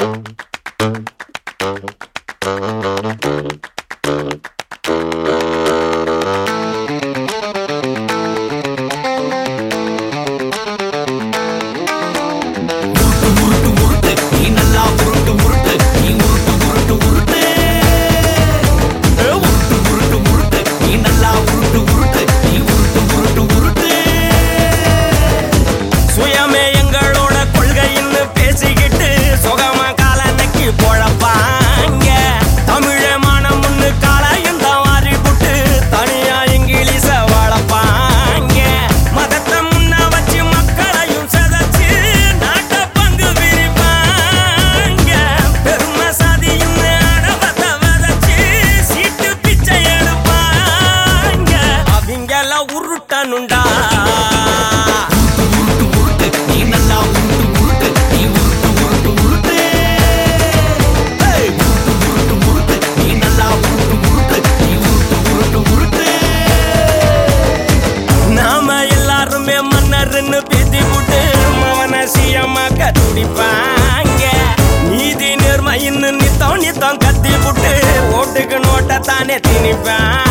உருட்டு உருட்டு உருட்டு நீ நல்லா உருட்டு உருட்டு நீ உருட்டு உருட்டு உருட்டு ஏ, உருட்டு உருட்டு உருட்டு நீ நல்லா உருட்டு உருட்டு நீ உருட்டு உருட்டு உருட்டு சுயமே எங்களோட கொள்கைன்னு பேசிக்கிட்டு சுகமா காலனைக்கு பொழப்பாங்க தமிழ மானம்னு காலையும் தவாரி புட்டு தனியா இங்கிலீஷ வளர்ப்பாங்க மதத்தை முன்ன வச்சு மக்களையும் செதச்சு நாட்டை பங்கு விரிப்பாங்க பெருமை சாதின்னு அடவத்தை விதைச்சு சீட்டு பிச்சை எடுப்பாங்க அவங்கெல்லாம் உருட்டனுண்டா உருட்டு உருட்டு நீ நல்லா உருட்டு உருட்டு நீ உருட்டு உருட்டு உருட்டு ஏய், உருட்டு உருட்டு உருட்டு நீ நல்லா உருட்டு உருட்டு நீ உருட்டு உருட்டு உருட்டு நாம எல்லாருமே மன்னர்னு பேத்தி விட்டு மவன சியமாக்க துடிப்பாங்க நீதி நேர்மைன்னு நித்தம் நித்தம் கத்தி விட்டு ஓட்டுக்கு நோட்டத்தானே திணிப்பாங்க